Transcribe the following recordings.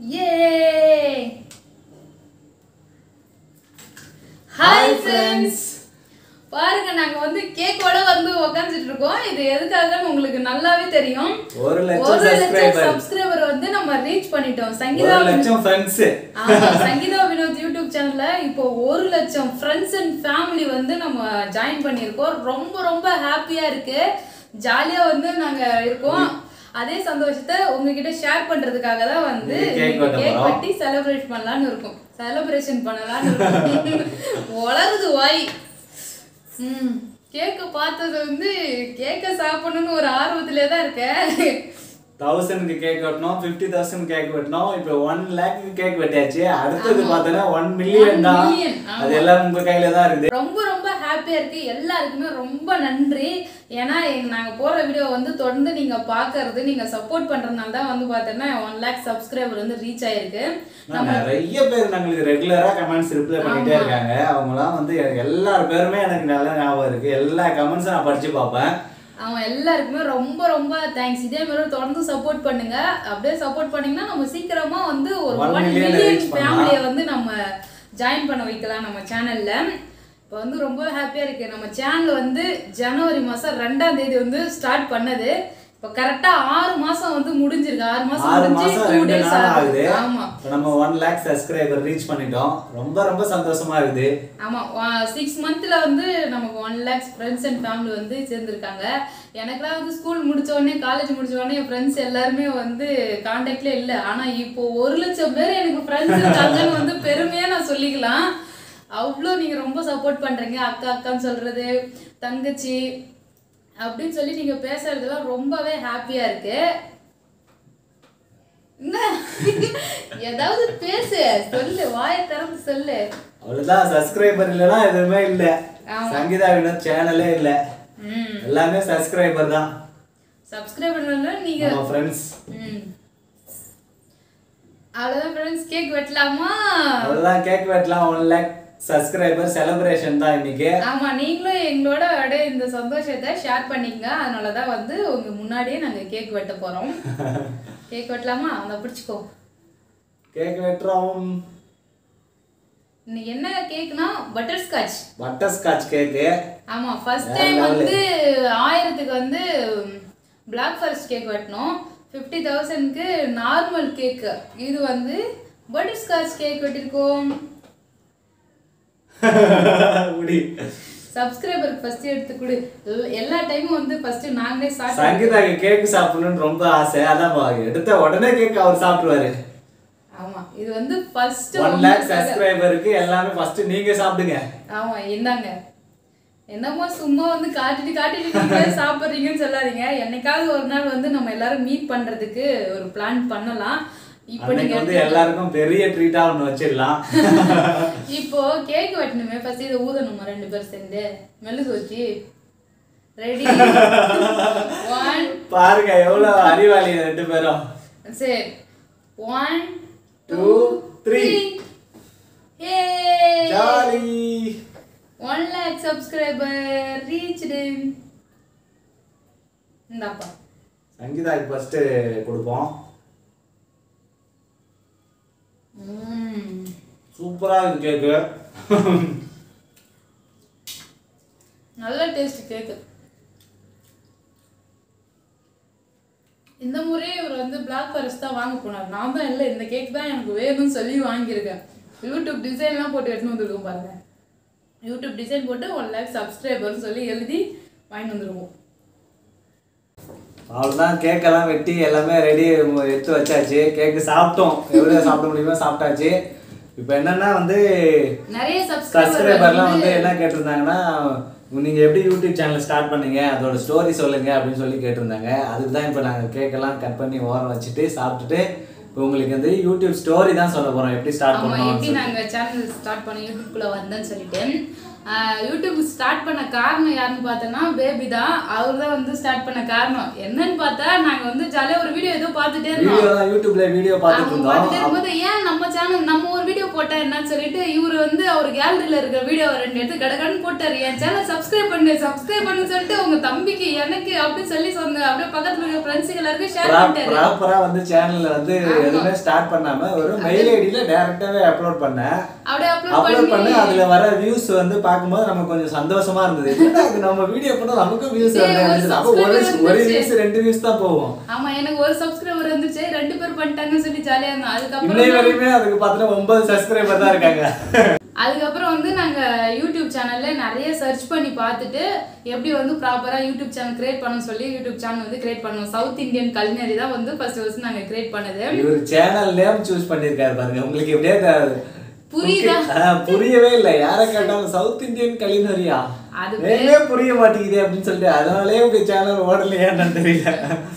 ஏ hi friends பாருங்க நாங்க வந்து கேக்கோட வந்து உக்காந்துட்டு இருக்கோம் இது எதுக்காகன்னு உங்களுக்கு நல்லாவே தெரியும் ஒரு லட்சம் ஒரு லட்சம் subscriber. சப்ஸ்கிரைபர் வந்து நம்ம ரீச் பண்ணிட்டோம் ஒரு சங்கீதா லட்சம் ஃப்ரெண்ட்ஸ் ஆமா, சங்கீதா வினோத் யூடியூப் சேனல்ல இப்போ ஒரு லட்சம் ஃப்ரெண்ட்ஸ் அண்ட் ஃபேமிலி வந்து நம்ம ஜாயின் பண்ணியிருக்கோம் ரொம்ப ரொம்ப ஹாப்பியா இருக்கு ஜாலியா வந்து நாங்க இருக்கோம் அதே சந்தோஷத்தை உங்ககிட்ட ஷேர் பண்றதுக்காக தான் வந்து இன்னைக்கு cake வெட்ட கேக் போறோம். வெட்டி செலிப்ரேட் பண்ணலாம்னு இருக்கோம் செலிப்ரேஷன் பண்ணலாம்னு இருக்கோம் வளருது வாய் ம் கேக்க பார்த்தது வந்து கேக்க சாப்பிடணும்னு ஒரு ஆர்வத்திலே தான் இருக்கேன் தௌசண்ட்க்கு கேக் வெட்டணும் ஃபிஃப்டி தௌசண்ட் கேக் வெட்டணும் இப்போ ஒன் லேக்கு கேக் வெட்டியாச்சு அடுத்தது பார்த்தோன்னா ஒன் மில்லியன் தான் million, ஆமா. அது எல்லாம் உங்க கையில தான் இருக்குது ரொம்ப ரொம்ப ஹாப்பியா இருக்கு எல்லாருக்குமே ரொம்ப நன்றி ஏன்னா எங்க நாங்க போற வீடியோ வந்து தொடர்ந்து நீங்க பாக்குறது நீங்க சப்போர்ட் பண்றதுனால தான் வந்து பார்த்தோன்னா ஒன் லேக் சப்ஸ்கிரைபர் வந்து ரீச் ஆயிருக்கு நான் நிறைய பேர் நம்மளுக்கு ரெகுலரா கமெண்ட்ஸ் ரிப்ளை பண்ணிட்டே இருக்காங்க அவங்கலாம் வந்து எல்லார் பேருமே எனக்கு நல்ல ஞாபகம் இருக்கு எல்லா கமெண்ட்ஸும் நான் படிச்சு பார்ப்பேன் அவன் எல்லாருக்குமே ரொம்ப ரொம்ப தேங்க்ஸ் இதே மாதிரி தொடர்ந்து சப்போர்ட் பண்ணுங்க அப்படியே சப்போர்ட் பண்ணீங்கன்னா நம்ம சீக்கிரமா வந்து ஒரு One one million million reach பண்ணலாம். ஃபேமிலியை வந்து நம்ம ஜாயின் பண்ண வைக்கலாம் நம்ம சேனல்ல இப்போ வந்து ரொம்ப ஹாப்பியா இருக்கு நம்ம சேனல் வந்து ஜனவரி மாசம் ரெண்டாம் தேதி வந்து ஸ்டார்ட் பண்ணது இப்போ கரெக்டா ஆறு மாசம் வந்து முடிஞ்சிருக்கு ஆறு மாசம் ஆறு முடிஞ்சு மாசம் டூ ரெண்டு டேஸ் நாள் ஆகுது ஆகுது ஆமா இப்போ நம்ம ஒன் லேக் சப்ஸ்கிரைபர் ரீச் பண்ணிட்டோம் ரொம்ப ரொம்ப சந்தோஷமா இருக்குது ஆமா சிக்ஸ் மந்த்ல வந்து நமக்கு one lakhs friends and family வந்து சேர்ந்துருக்காங்க எனக்குலாம் வந்து ஸ்கூல் முடிச்ச உடனே காலேஜ் முடிச்ச உடனே என் ஃப்ரெண்ட்ஸ் எல்லாருமே வந்து காண்டாக்ட்ல இல்லை ஆனா இப்போ ஒரு லட்சம் பேர் எனக்கு ஃப்ரெண்ட்ஸ் இருக்காங்கன்னு வந்து பெருமையா நான் சொல்லிக்கலாம் அவ்வளோ நீங்க ரொம்ப சப்போர்ட் பண்றீங்க அக்கா அக்கான்னு சொல்றது தங்கச்சி அப்படின்னு சொல்லி நீங்க பேசுறதுலாம் ரொம்பவே ஹாப்பியா இருக்கு என்ன ஏதாவது பேசு சொல்லு வாயை திறந்து சொல்லு அவ்வளவுதான் சப்ஸ்கிரைபர் இல்லைன்னா எதுவுமே இல்ல ஆமா. சங்கீதா வினோத் சேனலே இல்ல ம் எல்லாமே சப்ஸ்கிரைபர் தான் சப்ஸ்கிரைப் பண்ணல நீங்க நம்ம ஃப்ரெண்ட்ஸ் ம் அவ்வளோதான் ஃப்ரெண்ட்ஸ் கேக் வெட்டலாமா அவ்வளவுதான் கேக் வெட்டலாம் ஒன் லேக் சப்ஸ்கிரைபர் செலிப்ரேஷன் தான் இன்னைக்கு ஆமா நீங்களும் எங்களோட அப்படியே இந்த சந்தோஷத்தை ஷேர் பண்ணிக்கங்க அதனால தான் வந்து உங்க முன்னாடியே நாங்க கேக் வெட்ட போறோம் கேக் வெட்டலாமா அந்த பிடிச்சிக்கோ கேக் வெட்டுறோம் இன்னைக்கு என்ன கேக்னா butterscotch butterscotch cake ஆமா ஃபர்ஸ்ட் வேற டைம் level. வந்து ஆயிரத்துக்கு வந்து பிளாக் ஃபாரஸ்ட் கேக் வெட்டினோம் ஃபிஃப்டி தௌசண்ட்க்கு நார்மல் கேக் இது வந்து பட்டர் ஸ்காட்ச் கேக் வெட்டிருக்கோம் முடி சப்ஸ்கிரைபருக்கு ஃபர்ஸ்ட் எடுத்து கொடு எல்லா- எல்லா டைமும் வந்து ஃபர்ஸ்ட் நாங்களே ஸ்டார்ட் சங்கீதாக்கு கேக் சாப்பிடணும்னு ரொம்ப ஆசை அதான் பா, எடுத்த உடனே கேக் அவர் சாப்பிடுவாரு ஆமா இது வந்து ஃபர்ஸ்ட் ஒன் லேக் சப்ஸ்கிரைபருக்கு எல்லாமே ஃபர்ஸ்ட் நீங்க சாப்பிடுங்க ஆமா இந்தாங்க என்னமோ சும்மா வந்து காட்டிட்டு காட்டிட்டு நீங்களே சாப்பிட்றீங்கன்னு சொல்லாதீங்க என்னைக்காவது ஒரு நாள் வந்து நம்ம எல்லாரும் மீட் பண்றதுக்கு ஒரு பிளான் பண்ணலாம் இப்போ அன்னைக்கு நீங்க வந்து எல்லாருக்கும் பெரிய ட்ரீட்டா ஒன்று வச்சிடலாம் இப்போ கேக் வெட்டணுமே ஃபர்ஸ்ட் இதை ஊதணுமா ரெண்டு பேரும் சேர்ந்து மெழுகு வச்சு ரெடி ஒன் பாருங்க எவ்வளவு அறிவாளி ரெண்டு பேரும் சரி one two Two, three three. Hey jolly one lakh subscriber reached இந்தாப்பா சங்கீதாக்கு ஃபர்ஸ்ட் கொடுப்போம் ம் சூப்பரா இருக்கு கேக்கு நல்ல டேஸ்ட் கேக்கு இந்த முறையே இவர் வந்து பிளாக் ஃபாரஸ்ட் தான் வாங்க போனார் நான் தான் இல்லை இந்த கேக் தான் எனக்கு வேணும்னு சொல்லி வாங்கியிருக்கேன் யூடியூப் டிசைன்லாம் போட்டு எடுத்துன்னு வந்துருக்கோம் பாருங்க யூடியூப் டிசைன் போட்டு ஒன் லேக் சப்ஸ்கிரைபர்னு சொல்லி எழுதி வாங்கிட்டு வந்துருவோம் அவ்வளோதான் கேக்கெல்லாம் வெட்டி எல்லாமே ரெடி எடுத்து வச்சாச்சு கேக்கு சாப்பிட்டோம் எவ்வளோ சாப்பிட முடியுமோ சாப்பிட்டாச்சு இப்போ என்னன்னா வந்து நிறைய சப்ஸ்கிரைபர்லாம் சப்ஸ்கிரைபர் வந்து என்ன கேட்டிருந்தாங்கன்னா நீங்க எப்படி யூடியூப் சேனல் ஸ்டார்ட் பண்ணீங்க அதோட ஸ்டோரி சொல்லுங்க அப்படின்னு சொல்லி கேட்டிருந்தாங்க அதுக்கு தான் இப்போ நாங்கள் கேக்கெல்லாம் கட் பண்ணி ஓரம் வச்சுட்டு சாப்பிட்டுட்டு இப்போ உங்களுக்கு வந்து யூடியூப் ஸ்டோரி தான் சொல்ல போறோம் எப்படி ஸ்டார்ட் ஆமா பண்ணோம் எப்படி நாங்க சேனல் ஸ்டார்ட் பண்ண யூடியூப்குள்ள வந்தேன்னு சொல்லிட்டு ஆஹ் யூடியூப் ஸ்டார்ட் பண்ண காரணம் யாருன்னு பார்த்தோன்னா பேபி தான் அவர் தான் வந்து ஸ்டார்ட் பண்ண காரணம் என்னன்னு பார்த்தா நாங்க வந்து ஜாலியா ஒரு வீடியோ ஏதோ பார்த்துட்டே இருந்தோம் வீடியோ தான் யூடியூப்ல வீடியோ பார்த்துட்டு அவங்க பார்த்துட்டே இருந்தோம் இருக்கும்போது ஏன் நம்ம சேனல் நம்ம ஒரு வீடியோ போட்டா என்னன்னு சொல்லிட்டு இவர் வந்து அவர் கேலரியில இருக்கிற வீடியோ ரெண்டு எடுத்து கடகடன்னு போட்டாரு என் சேனல் சப்ஸ்கிரைப் பண்ணு சப்ஸ்கிரைப் பண்ணு சொல்லிட்டு உங்க தம்பிக்கு எனக்கு அப்படின்னு சொல்லி சொன்ன அப்படியே பக்கத்துல இருக்க ஃப்ரெண்ட்ஸ் எல்லாருக்கும் ஷேர் பண்ணிட்டாரு ப்ராப்பரா வந்து சேனல்ல வந்து எதுவுமே ஸ்டார்ட் பண்ணாம ஒரு மெயில் ஐடியில டைரக்டாவே அப்லோட் பண்ணேன் அப்படியே அப்லோட் அப்லோட் பண்ணி பண்ணி அதுல வர வியூஸ் வந்து பார்க்கும்போது நமக்கு கொஞ்சம் சந்தோஷமா இருந்தது என்னடா இது நம்ம வீடியோ பண்ணா நமக்கும் வியூஸ் இதே ஒரு வருது அப்போ ஒரு subscriber ஒரு வந்துச்சு. வியூஸ் ரெண்டு வியூஸ் தான் போகும் ஆமா எனக்கு ஒரு சப்ஸ்கிரைபர் வந்துச்சு ரெண்டு பேர் பண்ணிட்டாங்கன்னு சொல்லி ஜாலியா இருந்தோம் இன்னை அதுக்கப்புறம் வரையுமே அதுக்கு பார்த்தா ஒன்பது சப்ஸ்கிரைபர் தான் இருக்காங்க அதுக்கப்புறம் வந்து நாங்க யூடியூப் சேனல்ல நிறைய சர்ச் பண்ணி பார்த்துட்டு எப்படி வந்து ப்ராப்பரா யூடியூப் சேனல் கிரியேட் பண்ணணும் சொல்லி யூடியூப் சேனல் வந்து கிரியேட் பண்ணோம் சவுத் இந்தியன் கல்னரி தான் வந்து ஃபர்ஸ்ட் ஃபர்ஸ்ட் நாங்க கிரியேட் பண்ணது இவர் சேனல் நேம் சூஸ் பண்ணிருக்காரு பாருங்க உங்களுக்கு எப்படியே த- புரியுதா? ஆ, புரியவே இல்லை யார கேட்டாலும் சவுத் இந்தியன் கலினரியா அது நேமே புரிய மாட்டேங்குது அப்படின்னு சொல்லிட்டு அதனாலே உங்க சேனல் ஓடலையான்னு தெரியல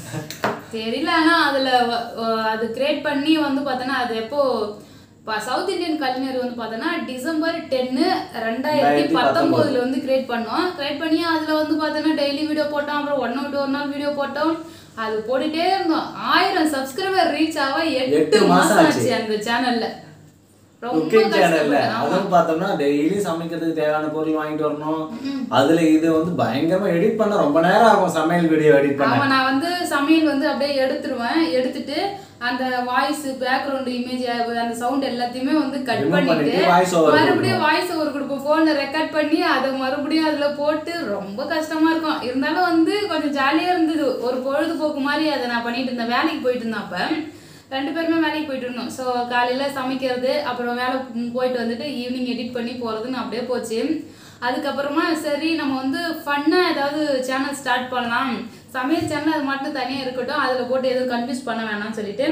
தெரியல ஆனா அதுல வ- அஹ் அது கிரியேட் பண்ணி வந்து பார்த்தோன்னா அது எப்போ ப- சவுத் இந்தியன் கல்வினரி வந்து பார்த்தோன்னா டிசம்பர் டென்னு ரெண்டாயிரத்தி பத்தொம்போதுல வந்து கிரியேட் பண்ணோம் கிரியேட் பண்ணி அதுல வந்து பார்த்தோன்னா டெய்லி வீடியோ போட்டோம் அப்புறம் ஒன் விட்டு ஒரு நாள் வீடியோ போட்டோம் அது போட்டுட்டே இருந்தோம் ஆயிரம் சப்ஸ்கிரைபர் ரீச் ஆக எட்டு எட்டு மாசம் மாசம் ஆச்சு. ஆச்சு அந்த சேனல்ல ரொம்ப குக்கிங் சேனல்ல கஷ்டப்பட்டேன். ஆமா. அதுவும் பார்த்தோம்னா டெய்லி சமைக்கிறதுக்கு தேவையான பொருள் வாங்கிட்டு வரணும் அதுல இது வந்து பயங்கரமா எடிட் பண்ண ரொம்ப நேரம் ஆகும் சமையல் வீடியோ எடிட் பண்ண ஆமா நான் வந்து சமையல் வந்து அப்படியே எடுத்துருவேன் எடுத்துட்டு அந்த வாய்ஸ் பேக்ரவுண்ட் இமேஜ் அந்த சவுண்ட் எல்லாத்தையுமே வந்து கட் Remove பண்ணிட்டு பண்ணிட்டு voice over மறுபடியும் வாய்ஸ் ஓவர் கொடுப்போம் போன்ல ரெக்கார்ட் பண்ணி அதை மறுபடியும் அதுல போட்டு ரொம்ப கஷ்டமா இருக்கும் இருந்தாலும் வந்து கொஞ்சம் ஜாலியா இருந்தது ஒரு பொழுதுபோக்கு மாதிரி அதை நான் பண்ணிட்டு இருந்தேன் வேலைக்கு போயிட்டு இருந்தேன் அப்ப ரெண்டு பேருமே வேலைக்கு போயிட்டு இருந்தோம் ஸோ காலையில சமைக்கிறது அப்புறம் வேலை ம், போயிட்டு வந்துட்டு ஈவினிங் எடிட் பண்ணி போறதுன்னு அப்படியே போச்சு அதுக்கப்புறமா சரி நம்ம வந்து ஃபன்னாக ஏதாவது சேனல் ஸ்டார்ட் பண்ணலாம் சமையல் சேனல் அது மட்டும் தனியாக இருக்கட்டும் அதில் போட்டு எதுவும் கன்ஃபியூஸ் பண்ண வேணாம்னு சொல்லிட்டு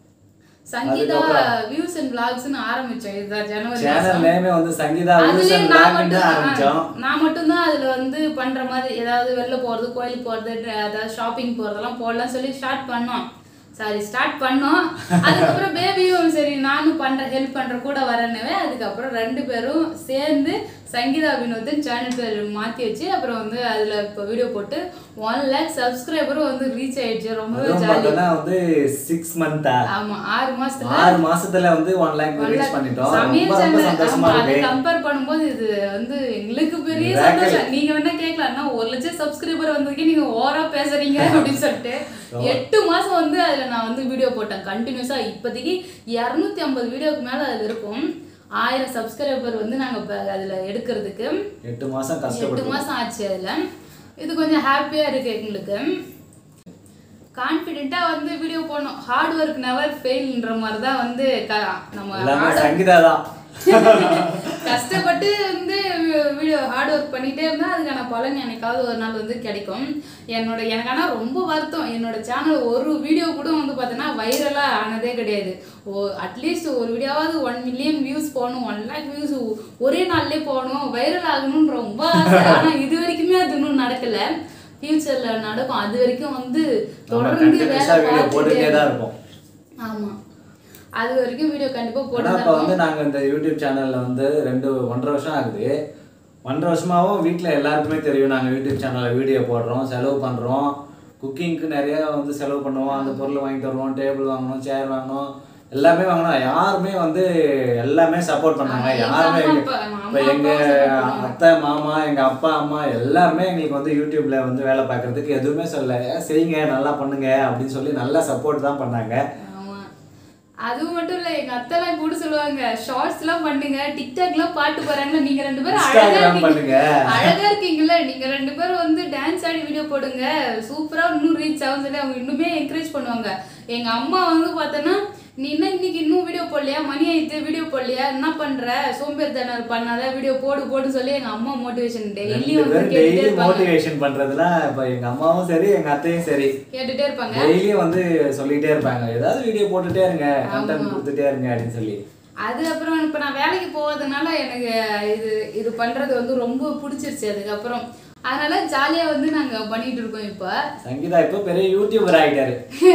சங்கீதா வியூஸ் அண்ட் பிளாக்ஸ்னு ஆரம்பிச்சோம் இதுதான் ஜனவரி சேனல் மாசம். நேமே வந்து சங்கீதா வியூஸ் அதுலயும் அண்ட் நான் பிளாக்னு மட்டும் ஆரம்பிச்சோம் நான் மட்டும்தான் அதுல வந்து பண்ற மாதிரி ஏதாவது வெளில போறது கோயிலுக்கு போறது அதாவது ஷாப்பிங் போறதெல்லாம் போடலாம் சொல்லி ஸ்டார்ட் பண்ணோம் சாரி ஸ்டார்ட் பண்ணோம் அதுக்கப்புறம் பேபியும் சரி நானும் பண்ற ஹெல்ப் பண்ற கூட வரேன்னவே அதுக்கப்புறம் ரெண்டு பேரும் சேர்ந்து சங்கீதா வினோதன் சேனல் பேர் மாத்தி வச்சு அப்புறம் வந்து அதுல இப்போ வீடியோ போட்டு ஒன் லேக் சப்ஸ்கிரைபரும் வந்து ரீச் ஆயிடுச்சு ரொம்பவே அதுவும் ஜாலி பார்த்தோன்னா வந்து சிக்ஸ் மந்தா ஆமா ஆறு மாசத்துல ஆறு மாசத்துல வந்து ஒன் லேக் ரீச் பண்ணிட்டோம் சமையல் ரொம்ப ரொம்ப சேனல் சந்தோஷமா ஆமா, அதை இருக்கு கம்பேர் பண்ணும்போது இது வந்து எங்களுக்கு பெரிய Miracle. சந்தோஷம் நீங்க வேணா கேட்கலாம்னா ஒரு லட்சம் சப்ஸ்கிரைபர் வந்திருக்கே நீங்க ஓவரா பேசுறீங்க அப்படின்னு சொல்லிட்டு எட்டு மாசம் வந்து அதுல நான் வந்து வீடியோ போட்டேன் கண்டினியூஸா இப்போதைக்கு இரநூத்தி ஐம்பது வீடியோக்கு மேல அதுல இருக்கும் ஆயிரம் சப்ஸ்கிரைபர் வந்து நாங்க இப்ப அதுல எடுக்கிறதுக்கு எட்டு மாசம் எட்டு கஷ்டப்பட்டு மாசம் ஆச்சு அதுல இது கொஞ்சம் ஹாப்பியா இருக்கு எங்களுக்கு கான்ஃபிடென்ட்டா வந்து வீடியோ போடணும் ஹார்ட் ஒர்க் நெவர் ஃபெயில்ன்ற மாதிரி தான் வந்து க- நம்ம எல்லாமே hard- சங்கீதா தான் கஷ்டப்பட்டு வந்து வீடியோ ஹார்ட் ஒர்க் பண்ணிட்டே இருந்தா அதுக்கான பலன் எனக்காவது ஒரு நாள் வந்து கிடைக்கும் என்னோட எனக்கு ஆனா ரொம்ப வருத்தம் என்னோட சேனல் ஒரு வீடியோ கூட வந்து பார்த்தீங்கன்னா வைரலா ஆனதே கிடையாது ஓ அட்லீஸ்ட் ஒரு வீடியோவாவது ஒன் மில்லியன் வியூஸ் போகணும் ஒன் லேக் வியூஸ் ஒரே நாள்லயே போகணும் வைரல் ஆகணும்னு ரொம்ப ஆசை ஆனா இது வரைக்குமே அது இன்னும் நடக்கல ஃபியூச்சர்ல நடக்கும் அது வரைக்கும் வந்து நம்ம தொடர்ந்து வேலை கண்டினியூஸா வீடியோ பார்த்துட்டே போட்டுட்டே தான் இருப்போம் ஆமா அது வரைக்கும் வீடியோ கண்டிப்பா ஆனா போட்டு இப்போ வந்து நாங்க இந்த யூடியூப் சேனல்ல வந்து ரெண்டு ஒன்றரை வருஷம் ஆகுது ஒன்றரை வருஷமாவும் வீட்ல எல்லாருக்குமே தெரியும் நாங்க யூடியூப் சேனல்ல வீடியோ போடுறோம் செலவு பண்றோம் குக்கிங்க்கு நிறைய வந்து செலவு பண்ணுவோம் அந்த பொருள் வாங்கிட்டு வருவோம் டேபிள் வாங்கணும் சேர் வாங்கணும் எல்லாமே வாங்கணும் யாருமே வந்து எல்லாமே சப்போர்ட் பண்ணாங்க ஆமா, எங்க யாருமே அம்மா எங்க- அப்பா- இப்போ அம்மா எங்க அப்பாவும் support பண்ணுவாங்க. அத்தை மாமா எங்க அப்பா அம்மா எல்லாருமே எங்களுக்கு வந்து யூடியூப்ல வந்து வேலை பார்க்கறதுக்கு எதுவுமே சொல்லல "ஏன் செய்யுங்க நல்லா பண்ணுங்க அப்படின்னு சொல்லி நல்லா சப்போர்ட் தான் பண்ணாங்க ஆமா அது மட்டும் இல்ல எங்க அத்தைலாம் கூட சொல்லுவாங்க ஷார்ட்ஸ் எல்லாம் பண்ணுங்க டிக்டாக் எல்லாம் பாட்டு போறாங்க நீங்க ரெண்டு பேரும் அழகா Instagram இருக்கீங்க பண்ணுங்க. அழகா இருக்கீங்கல்ல நீங்க ரெண்டு பேரும் வந்து டான்ஸ் ஆடி வீடியோ போடுங்க சூப்பரா இன்னும் ரீச் ஆகும் சொல்லி அவங்க இன்னுமே என்கரேஜ் பண்ணுவாங்க எங்க அம்மா வந்து பார்த்தோன்னா நீ என்ன இன்னைக்கு இன்னும் வீடியோ போடலையா மணி ஆயிடுத்து வீடியோ போடலையா என்ன பண்ற சோம்பேறித்தனம் பண்ணாத வீடியோ போடு போடு சொல்லி எங்க அம்மா மோட்டிவேஷன் ரெண்டு டெய்லியும் வந்து பேரும் கேட்டுட்டே டெய்லி இருப்பாங்க மோட்டிவேஷன் பண்றதுல இப்ப எங்க அம்மாவும் சரி எங்க அத்தையும் சரி கேட்டுட்டே இருப்பாங்க டெய்லியும் வந்து சொல்லிட்டே இருப்பாங்க ஏதாவது வீடியோ போட்டுட்டே இருங்க கண்டென்ட் கொடுத்துட்டே இருங்க அப்படின்னு சொல்லி அது அப்புறம் இப்போ நான் வேலைக்கு போவதுனால எனக்கு இது இது பண்றது வந்து ரொம்ப பிடிச்சிருச்சு அதுக்கப்புறம் அதனால ஜாலியா வந்து நாங்க பண்ணிட்டு இருக்கோம் இப்போ சங்கீதா இப்போ பெரிய யூடியூபர் ஆயிட்டாரு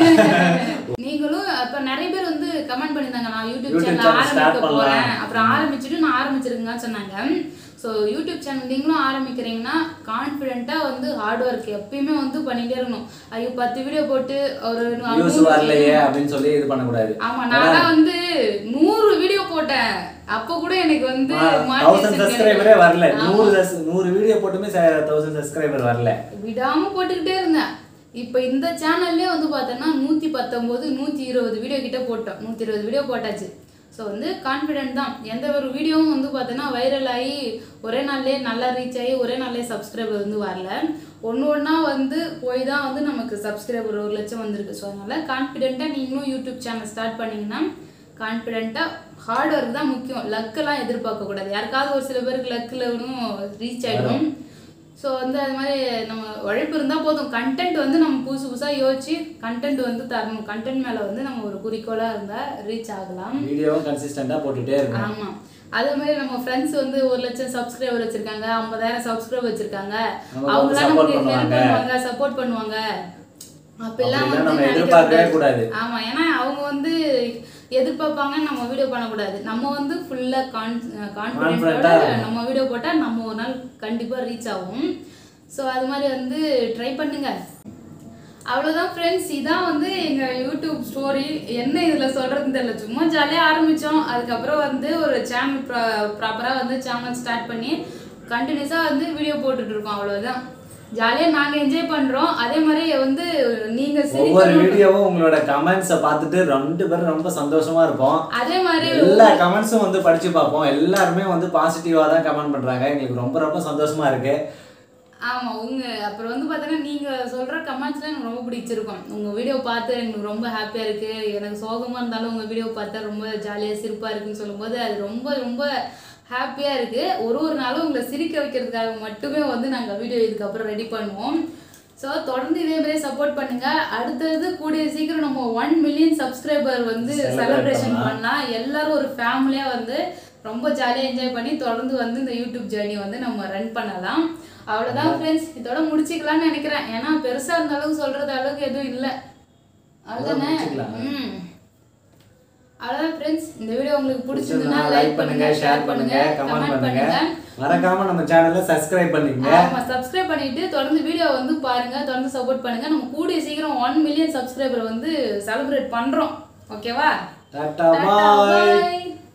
நீங்களும் அப்ப நிறைய பேர் வந்து கமெண்ட் பண்ணியிருந்தாங்க நான் YouTube YouTube channel channel start ஆரம்பிக்க பண்ணலாம். போறேன் அப்புறம் ஆரம்பிச்சுட்டு நான் ஆரம்பிச்சிருங்கன்னு சொன்னாங்க ஸோ யூடியூப் சேனல் நீங்களும் ஆரம்பிக்கிறீங்கன்னா கான்ஃபிடென்ட்டாக வந்து ஹார்ட் ஒர்க் எப்பயுமே வந்து பண்ணிகிட்டே இருக்கணும் ஐயோ பத்து வீடியோ போட்டு ஒரு வியூஸ் வரலையே அப்படின்னு சொல்லி இது பண்ணக்கூடாது ஆமா நான் வந்து நூறு வீடியோ போட்டேன் அப்போ கூட எனக்கு வந்து தௌசண்ட் monetization சப்ஸ்கிரைபரே கிடைக்கல. வரல ஆமா. நூறு சஸ்- நூறு வீடியோ போட்டுமே தௌசண்ட் சப்ஸ்கிரைபர் வரல விடாம போட்டுக்கிட்டே இருந்தேன் இப்போ இந்த சேனல்லே வந்து பார்த்தோன்னா நூற்றி பத்தொம்போது நூற்றி இருபது வீடியோ கிட்ட போட்டோம் நூற்றி இருபது வீடியோ போட்டாச்சு ஸோ வந்து கான்ஃபிடென்ட் தான் எந்த ஒரு வீடியோவும் வந்து பார்த்தோன்னா வைரல் ஆகி ஒரே நாள்லேயே நல்லா ரீச் ஆகி ஒரே நாள்லேயே சப்ஸ்கிரைபர் வந்து வரல ஒன்று ஒன்றா வந்து போய் தான் வந்து நமக்கு சப்ஸ்கிரைபர் ஒரு லட்சம் வந்திருக்கு ஸோ அதனால் கான்ஃபிடென்ட்டாக நீங்களும் யூடியூப் சேனல் ஸ்டார்ட் பண்ணீங்கன்னா கான்ஃபிடென்ட்டாக ஹார்ட் ஒர்க் தான் முக்கியம் லக்கெல்லாம் எதிர்பார்க்கக்கூடாது யாருக்காவது ஒரு சில பேருக்கு லக்கில் ரீச் ஆகிடும் ஸோ வந்து அது மாதிரி நம்ம உழைப்பு இருந்தால் போதும் கண்டென்ட் வந்து நம்ம புதுசு புதுசாக யோசிச்சு கண்டென்ட் வந்து தரணும் கண்டென்ட் மேலே வந்து நம்ம ஒரு குறிக்கோளாக இருந்தால் ரீச் ஆகலாம் வீடியோவும் கன்சிஸ்டண்டா போட்டுட்டே இருக்கணும் ஆமாம் அதே மாதிரி நம்ம ஃப்ரெண்ட்ஸ் வந்து ஒரு லட்சம் சப்ஸ்கிரைபர் வச்சிருக்காங்க ஐம்பதாயிரம் சப்ஸ்கிரைபர் வச்சிருக்காங்க நமக்கு அவங்களாம் support நமக்கு ஹெல்ப் பண்ணுவாங்க. பண்ணுவாங்க சப்போர்ட் பண்ணுவாங்க அப்பெல்லாம் அப்படிலாம் வந்து நம்ம நினைக்கக் எதிர்பார்க்கவே கூடாது. கூடாது. ஆமா ஏன்னா அவங்க வந்து எதிர்பார்ப்பாங்கன்னு நம்ம வீடியோ பண்ணக்கூடாது நம்ம வந்து ஃபுல்லா Confident-ஆ கான்ஃபிடென்ட்டோட இருக்கணும். நம்ம வீடியோ போட்டா நம்ம ஒரு நாள் கண்டிப்பா ரீச் ஆகும் ஸோ அது மாதிரி வந்து ட்ரை பண்ணுங்க அவ்வளோதான் ஃப்ரெண்ட்ஸ் இதான் வந்து எங்கள் யூடியூப் ஸ்டோரி என்ன இதில் சொல்கிறதுன்னு தெரியல சும்மா ஜாலியாக ஆரம்பித்தோம் அதுக்கப்புறம் வந்து ஒரு சேனல் ப்ரா ப்ராப்பராக வந்து சேனல் ஸ்டார்ட் பண்ணி கண்டினியூஸாக வந்து வீடியோ போட்டுட்டு இருக்கோம் அவ்வளோதான் ஜாலியாக நாங்கள் என்ஜாய் பண்ணுறோம் அதே மாதிரி வந்து நீங்கள் ஒவ்வொரு சிரிக்கணும் வீடியோவும் உங்களோட கமெண்ட்ஸை பார்த்துட்டு ரெண்டு பேரும் ரொம்ப சந்தோஷமா இருப்போம் அதே மாதிரி எல்லா கமெண்ட்ஸும் வந்து படிச்சு பார்ப்போம் எல்லாருமே வந்து பாசிட்டிவா தான் கமெண்ட் பண்றாங்க எங்களுக்கு ரொம்ப ரொம்ப சந்தோஷமா இருக்கு ஆமா உங்க அப்புறம் வந்து பார்த்தீங்கன்னா நீங்க சொல்ற கமெண்ட்ஸ்லாம் எனக்கு ரொம்ப பிடிச்சிருக்கும் உங்க வீடியோ பார்த்து எனக்கு ரொம்ப ஹாப்பியா இருக்கு எனக்கு சோகமா இருந்தாலும் உங்க வீடியோ பார்த்தா ரொம்ப ஜாலியா சிரிப்பா இருக்குன்னு சொல்லும்போது அது ரொம்ப ரொம்ப ஹாப்பியா இருக்கு ஒரு ஒரு நாளும் உங்களை சிரிக்க வைக்கிறதுக்காக மட்டுமே வந்து நாங்க வீடியோ இதுக்கப்புறம் ரெடி பண்ணுவோம் ஸோ தொடர்ந்து இதே மாதிரி சப்போர்ட் பண்ணுங்க அடுத்தது கூடிய சீக்கிரம் நம்ம ஒன் மில்லியன் சப்ஸ்கிரைபர் வந்து Celebrate செலிப்ரேஷன் பண்ணலாம். பண்ணலாம் எல்லாரும் ஒரு ஃபேமிலியாக வந்து ரொம்ப ஜாலியாக என்ஜாய் பண்ணி தொடர்ந்து வந்து இந்த யூடியூப் ஜேர்னி வந்து நம்ம ரன் பண்ணலாம் அவ்வளோதான் ஃப்ரெண்ட்ஸ் இதோட முடிச்சுக்கலாம்னு நினைக்கிறேன் ஏன்னா பெருசாக இருந்த அளவுக்கு சொல்கிறது அளவுக்கு எதுவும் இல்லை அவ்வளோதானே முடிச்சுக்கலாம். ம் அவ்வளோதான் ஃப்ரெண்ட்ஸ் இந்த வீடியோ உங்களுக்கு பிடிச்சிருந்ததுன்னா லைக் லைக் பண்ணுங்க பண்ணுங்க ஷேர் பண்ணுங்க கமெண்ட் பண்ணுங்க மறக்காம நம்ம சேனலை சப்ஸ்கிரைப் பண்ணிக்கங்க ஆமா சப்ஸ்கிரைப் பண்ணிட்டு தொடர்ந்து வீடியோ வந்து பாருங்க தொடர்ந்து சப்போர்ட் பண்ணுங்க நம்ம கூடிய சீக்கிரம் ஒன் மில்லியன் சப்ஸ்கிரைபர் வந்து செலிப்ரேட் பண்றோம் ஓகேவா டாட்டா பாய் பாய்